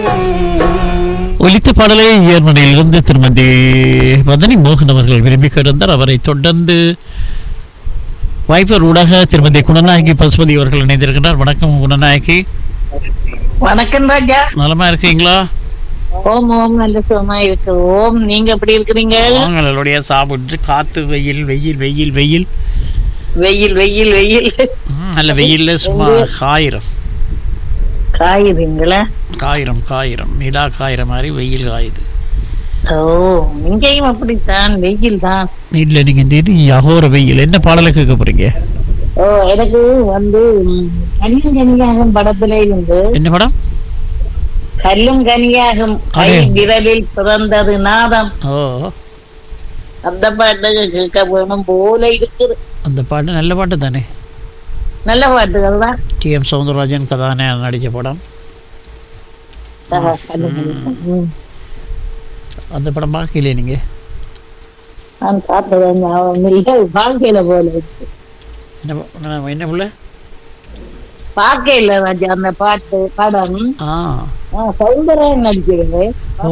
ஒலித்த பாடலை இயர்மனையிலிருந்து திருமதி வதனி மோகன் அவர்கள் விரும்பி கிடந்தார் அவரை தொடர்ந்து வைபர் ஊடாக திருமதி குணநாயகி பசுபதி அவர்கள் இணைந்திருக்கிறார் வணக்கம் குணநாயகி வணக்கம் ராஜா நலமா இருக்கீங்களா ஓம் ஓம் நல்ல சுகமா இருக்கு ஓம் நீங்க எப்படி இருக்கிறீங்க அவங்களுடைய சாப்பிட்டு காத்து வெயில் வெயில் வெயில் வெயில் வெயில் வெயில் வெயில் ம், நல்ல வெயில்ல சும்மா காயிரம் காயுதுங்களா காயிரம் காயிரம் நிலா காயிற மாதிரி வெயில் காயுது ஓ இங்கேயும் அப்படித்தான் வெயில் தான் இல்ல நீங்க இந்த இது அகோர வெயில் என்ன பாடலை கேட்க போறீங்க ஓ எனக்கு வந்து ம், கல்லும் கனியாகும் படத்துல இருந்து என்ன படம் கல்லும் கனியாகும் கை அடே. விரலில் பிறந்தது நாதம் ஓ அந்த பாட்டு கேட்க வேணும் போல இருக்குது அந்த பாட்டு நல்ல பாட்டு தானே நல்ல பாட்டுகள் தான் டி எம் சவுந்தரராஜன் கதாநாயகன் நடிச்ச படம் ஆஹா, கல்லும் கனியாகும். ம். அந்த படம் பார்க்கலையே நீங்க நான் பார்த்தது ஞாபகம் இல்லை வாழ்க்கையில போல இருக்கு என்ன ப- என்ன- என்ன புள்ள பார்க்க இல்ல ராஜா அந்த பாட்டு படம் ஆ ஆ, சௌந்தரன் நடிக்கிறது ஓ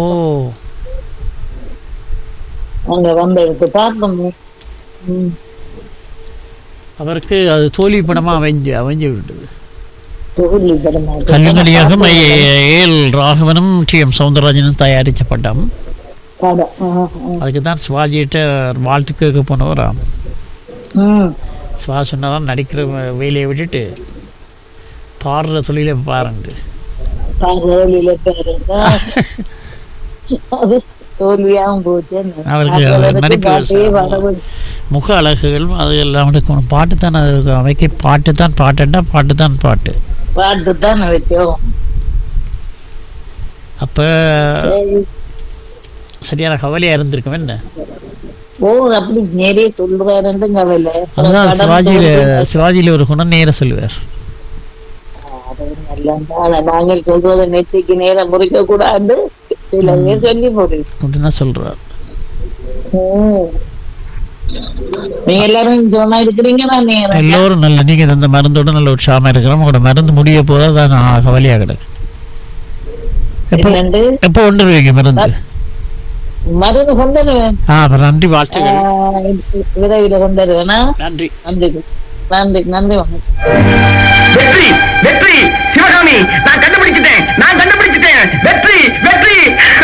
அங்க வந்த எடுத்து பார்த்தோமே ம். அவருக்கு அது தோல்வி படமா அமைஞ்சு அமைஞ்சு விட்டது தோல்வி படமா இருக்கு. கல்லுங்கலியாக ஏஎல் ராகவனும் டி எம் சவுந்தரராஜனும் தயாரித்த படம் படம் ஆ, ஆ. அதுக்கு தான் சிவாஜிகிட்ட வாழ்த்து கேட்க போனவராம் ம். சிவா சொன்னாராம் நடிக்கிற வே- வேலையை விட்டுட்டு பாடுற தொழிலை பாருண்டு தோல்வியில பாருங்க. அது தோல்வியாவும் போச்சு அவருக்கு அவருக்கு நடிப்பு பாட்டே வரவு- முக அழகுகளும் அது எல்லாம் எடுக்கணும் பாட்டு தான் அது அமைக்க பாட்டு தான் பாட்டுண்டா பாட்டு தான் பாட்டு பாட்டு தான் வச்சோம் அப்போ சரியான கவலையாக இருந்திருக்கும் என்ன ஓ அப்படி நிறைய சொல்றாருன்னு கவலை அதுதான் படம் சிவாஜியில் தோல்வி- சிவாஜியில் ஒரு குணம் நேர சொல்லுவார் அது நல்லதுதான். ஆனா நாங்கள் சொல்றது நெற்றிக்கு நேரம் முறிக்க கூடாது சில பேர் சொல்லி போடுது அப்படின்னு தான் சொல்கிறார் ம். நீங்க எல்லாரும் சும்மா இருக்கிறீங்க நான் நேரம் எல்லோரும் நல்ல நீங்கள் இந்த மருந்தோட நல்ல உற்சாகமாக இருக்கிறோம் உங்களோட மருந்து முடிய போதா தான் நான் கவலையாக கிடக்கு எப்போ என்னண்டு எப்போ கொண்டுருவீங்க மருந்து மருந்து கொண்டு வருவேன் ஆ அப்போ நன்றி வாழ்த்துக்கள் விரைவில் கொண்டு வருவேனா நன்றி நன்றி நன்றி நன்றி வணக்கம் வெற்றி வெற்றி சிவகாமி நான் கண்டுபிடிச்சிட்டேன் நான் கண்டுபிடிச்சிட்டேன் வெற்றி வெற்றி